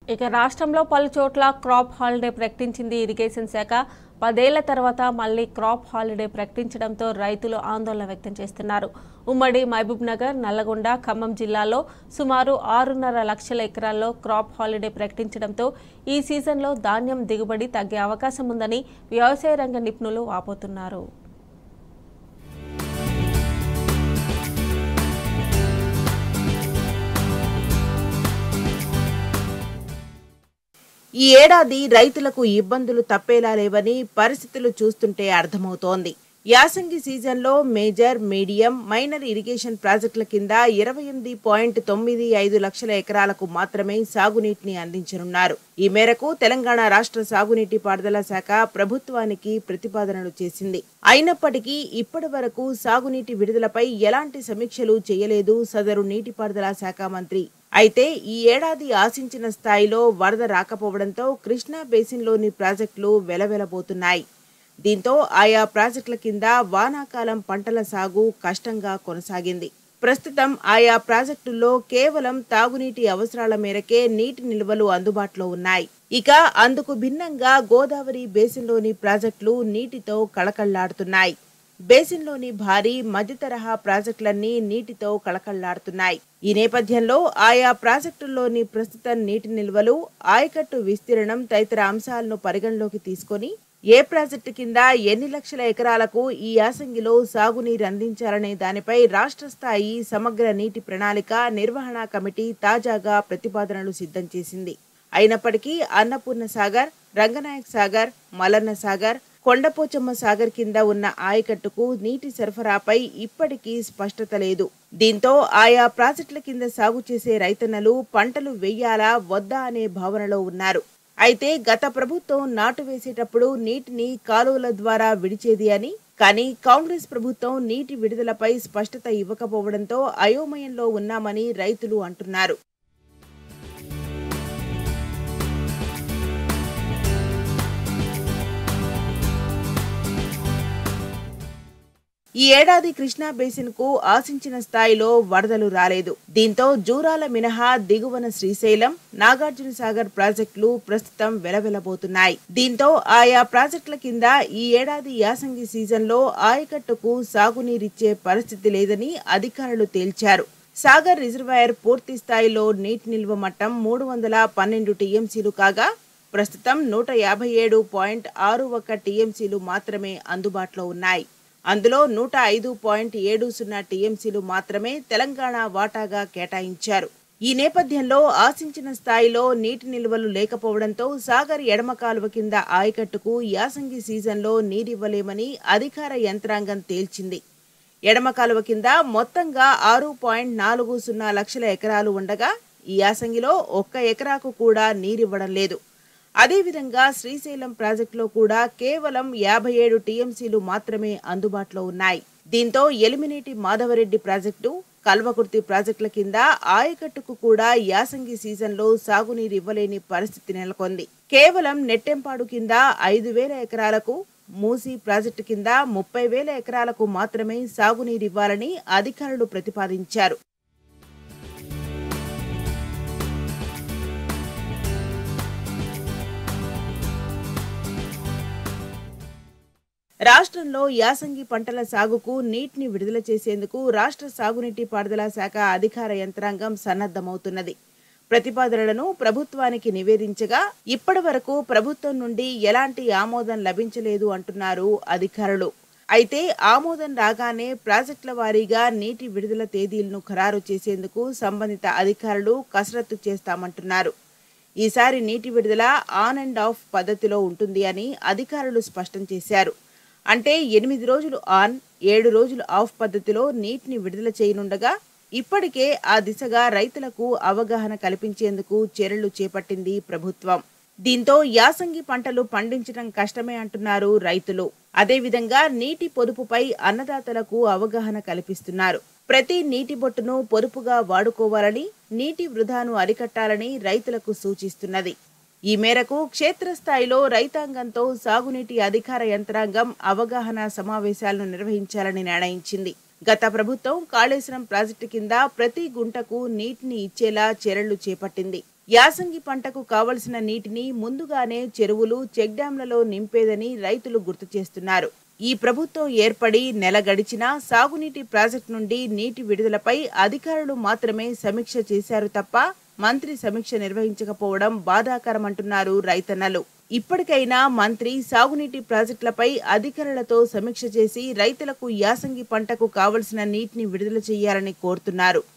ఇక రాష్ట్రంలో పలు చోట్ల క్రాప్ హాలిడే ప్రకటించింది ఇరిగేషన్ శాఖ పదేళ్ల తర్వాత మళ్లీ క్రాప్ హాలిడే ప్రకటించడంతో రైతులు ఆందోళన వ్యక్తం చేస్తున్నారు ఉమ్మడి మహబూబ్ నగర్ నల్లగొండ ఖమ్మం జిల్లాలో సుమారు ఆరున్నర లక్షల ఎకరాల్లో క్రాప్ హాలిడే ప్రకటించడంతో ఈ సీజన్లో ధాన్యం దిగుబడి తగ్గే అవకాశం ఉందని వ్యవసాయ రంగ నిపుణులు వాపోతున్నారు ఈ ఏడాది రైతులకు ఇబ్బందులు తప్పేలా లేవని పరిస్థితులు చూస్తుంటే అర్థమవుతోంది యాసంగి సీజన్లో మేజర్ మీడియం మైనర్ ఇరిగేషన్ ప్రాజెక్టుల కింద ఇరవై ఎనిమిది పాయింట్ తొమ్మిది ఐదు లక్షల ఎకరాలకు మాత్రమే సాగునీటిని అందించనున్నారు ఈ మేరకు తెలంగాణ రాష్ట్ర సాగునీటి పారుదల శాఖ ప్రభుత్వానికి ప్రతిపాదనలు చేసింది అయినప్పటికీ ఇప్పటి వరకు సాగునీటి విడుదలపై ఎలాంటి సమీక్షలు చేయలేదు సదరు నీటిపారుదల శాఖ మంత్రి అయితే ఈ ఏడాది ఆశించిన స్థాయిలో వరద రాకపోవడంతో కృష్ణా బేసిన్లోని ప్రాజెక్టులు వెలవెలబోతున్నాయి దీంతో ఆయా ప్రాజెక్టుల కింద వానాకాలం పంటల సాగు కష్టంగా కొనసాగింది ప్రస్తుతం ఆయా ప్రాజెక్టుల్లో కేవలం తాగునీటి అవసరాల మేరకే నీటి నిల్వలు అందుబాటులో ఉన్నాయి ఇక అందుకు భిన్నంగా గోదావరి బేసిన్లోని ప్రాజెక్టులు నీటితో కళకళ్లాడుతున్నాయి బేసిన్లోని భారీ మధ్యతరహా ప్రాజెక్టులన్నీ నీటితో కళకళ్లాడుతున్నాయి ఈ నేపథ్యంలో ఆయా ప్రాజెక్టుల్లోని ప్రస్తుత నీటి నిల్వలు ఆయకట్టు విస్తీర్ణం తదితర అంశాలను పరిగణలోకి తీసుకొని ఏ ప్రాజెక్టు కింద ఎన్ని లక్షల ఎకరాలకు ఈ యాసంగిలో సాగునీరు అందించాలనే దానిపై రాష్ట్ర స్థాయి సమగ్ర నీటి ప్రణాళిక నిర్వహణ కమిటీ తాజాగా ప్రతిపాదనలు సిద్ధం చేసింది అయినప్పటికీ అన్నపూర్ణ సాగర్ రంగనాయక్ సాగర్ మలన్న సాగర్ కొండపోచమ్మ సాగర్ కింద ఉన్న ఆయకట్టుకు నీటి సరఫరాపై ఇప్పటికీ స్పష్టత లేదు దీంతో ఆయా ప్రాజెక్టుల కింద సాగు చేసే రైతన్నలు పంటలు వెయ్యాలా వద్దా అనే భావనలో ఉన్నారు అయితే గత ప్రభుత్వం నాటు వేసేటప్పుడు నీటిని కాలువల ద్వారా విడిచేది అని కానీ కాంగ్రెస్ ప్రభుత్వం నీటి విడుదలపై స్పష్టత ఇవ్వకపోవడంతో అయోమయంలో ఉన్నామని రైతులు అంటున్నారు ఈ ఏడాది కృష్ణా బేసిన్ కు ఆశించిన స్థాయిలో వరదలు రాలేదు దీంతో జూరాల మినహా దిగువన శ్రీశైలం నాగార్జున సాగర్ ప్రాజెక్టులు ప్రస్తుతం వెలవెలబోతున్నాయి దీంతో ఆయా ప్రాజెక్టుల కింద ఈ ఏడాది యాసంగి సీజన్లో ఆయకట్టుకు సాగునీరిచ్చే పరిస్థితి లేదని అధికారులు తేల్చారు సాగర్ రిజర్వాయర్ పూర్తి స్థాయిలో నీటి నిల్వ మట్టం మూడు వందల పన్నెండు టీఎంసీలు కాగా ప్రస్తుతం నూట యాభై ఏడు పాయింట్ ఆరు ఒక్క టీఎంసీలు మాత్రమే అందుబాటులో ఉన్నాయి అందులో నూట ఐదు పాయింట్ ఏడు సున్నా టీఎంసీలు మాత్రమే తెలంగాణ వాటాగా కేటాయించారు ఈ నేపథ్యంలో ఆశించిన స్థాయిలో నీటి నిల్వలు లేకపోవడంతో సాగర్ ఎడమ కాలువ కింద ఆయకట్టుకు యాసంగి సీజన్లో నీరివ్వలేమని అధికార యంత్రాంగం తేల్చింది ఎడమ కాలువ కింద మొత్తంగా ఆరు పాయింట్ నాలుగు సున్నా లక్షల ఎకరాలు ఉండగా ఈ యాసంగిలో ఒక్క ఎకరాకు కూడా నీరివ్వడం లేదు అదేవిధంగా శ్రీశైలం ప్రాజెక్టులో కూడా కేవలం యాభై ఏడు టీఎంసీలు మాత్రమే అందుబాటులో ఉన్నాయి దీంతో ఎలిమినేటి మాధవరెడ్డి ప్రాజెక్టు కల్వకుర్తి ప్రాజెక్టుల కింద ఆయకట్టుకు కూడా యాసంగి సీజన్లో సాగునీరు ఇవ్వలేని పరిస్థితి నెలకొంది కేవలం నెట్టెంపాడు కింద ఐదు వేల ఎకరాలకు మూసీ ప్రాజెక్టు కింద ముప్పై వేల ఎకరాలకు మాత్రమే సాగునీరు ఇవ్వాలని అధికారులు ప్రతిపాదించారు రాష్ట్రంలో యాసంగి పంటల సాగుకు నీటిని విడుదల చేసేందుకు రాష్ట్ర సాగునీటి పారుదల శాఖ అధికార యంత్రాంగం సన్నద్ధమవుతున్నది ప్రతిపాదనలను ప్రభుత్వానికి నివేదించగా ఇప్పటి వరకు ప్రభుత్వం నుండి ఎలాంటి ఆమోదం లభించలేదు అంటున్నారు అధికారులు అయితే ఆమోదం రాగానే ప్రాజెక్టుల వారీగా నీటి విడుదల తేదీలను ఖరారు చేసేందుకు సంబంధిత అధికారులు కసరత్తు చేస్తామంటున్నారు ఈసారి నీటి విడుదల ఆన్ అండ్ ఆఫ్ పద్ధతిలో ఉంటుంది అని అధికారులు స్పష్టం చేశారు అంటే ఎనిమిది రోజులు ఆన్ ఏడు రోజులు ఆఫ్ పద్ధతిలో నీటిని విడుదల చేయనుండగా ఇప్పటికే ఆ దిశగా రైతులకు అవగాహన కల్పించేందుకు చర్యలు చేపట్టింది ప్రభుత్వం దీంతో యాసంగి పంటలు పండించడం కష్టమే అంటున్నారు రైతులు అదేవిధంగా నీటి పొదుపుపై అన్నదాతలకు అవగాహన కల్పిస్తున్నారు ప్రతి నీటి బొట్టును పొదుపుగా వాడుకోవాలని నీటి వృధాను అరికట్టాలని రైతులకు సూచిస్తున్నది ఈ మేరకు క్షేత్రస్థాయిలో రైతాంగంతో సాగునీటి అధికార యంత్రాంగం అవగాహన సమావేశాలను నిర్వహించాలని నిర్ణయించింది గత ప్రభుత్వం కాళేశ్వరం ప్రాజెక్టు కింద ప్రతి గుంటకు నీటిని ఇచ్చేలా చర్యలు చేపట్టింది యాసంగి పంటకు కావలసిన నీటిని ముందుగానే చెరువులు చెక్ డ్యాంలలో నింపేదని రైతులు గుర్తు చేస్తున్నారు ఈ ప్రభుత్వం ఏర్పడి నెల గడిచినా సాగునీటి ప్రాజెక్టు నుండి నీటి విడుదలపై అధికారులు మాత్రమే సమీక్ష చేశారు తప్ప మంత్రి సమీక్ష నిర్వహించకపోవడం బాధాకరమంటున్నారు రైతన్నలు ఇప్పటికైనా మంత్రి సాగునీటి ప్రాజెక్టులపై అధికారులతో సమీక్ష చేసి రైతులకు యాసంగి పంటకు కావలసిన నీటిని విడుదల చేయాలని కోరుతున్నారు